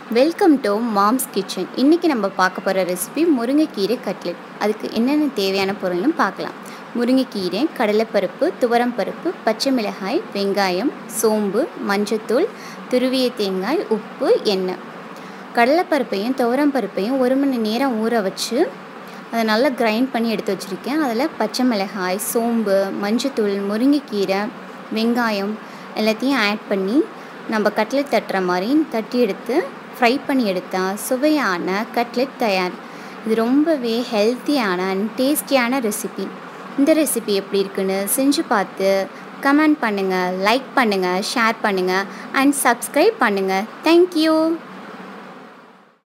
welcome to moms kitchen இன்றைக்கி நம்ம பார்க்க போகிற ரெசிபி முருங்கைக்கீரை கட்லெட் அதுக்கு என்னென்ன தேவையான பொருள்னு பார்க்கலாம் முருங்கைக்கீரை கடலைப்பருப்பு துவரம்பருப்பு பச்சை மிளகாய் வெங்காயம் சோம்பு மஞ்சத்தூள் துருவிய தேங்காய் உப்பு எண்ணெய் கடலைப்பருப்பையும் துவரம்பருப்பையும் ஒரு மணி நேரம் ஊற வச்சு அதை நல்லா கிரைண்ட் பண்ணி எடுத்து வச்சுருக்கேன் அதில் பச்சை மிளகாய் சோம்பு மஞ்சத்தூள் முருங்கைக்கீரை வெங்காயம் எல்லாத்தையும் ஆட் பண்ணி நம்ம கட்லெட் தட்டுற மாதிரி தட்டி எடுத்து ஃப்ரை பண்ணி எடுத்தால் சுவையான கட்லெட் தயார் இது ரொம்பவே ஹெல்த்தியான அண்ட் டேஸ்டியான ரெசிபி இந்த ரெசிபி எப்படி இருக்குன்னு செஞ்சு பார்த்து கமெண்ட் பண்ணுங்கள் லைக் பண்ணுங்கள் ஷேர் பண்ணுங்கள் அண்ட் சப்ஸ்கிரைப் பண்ணுங்கள் தேங்க்யூ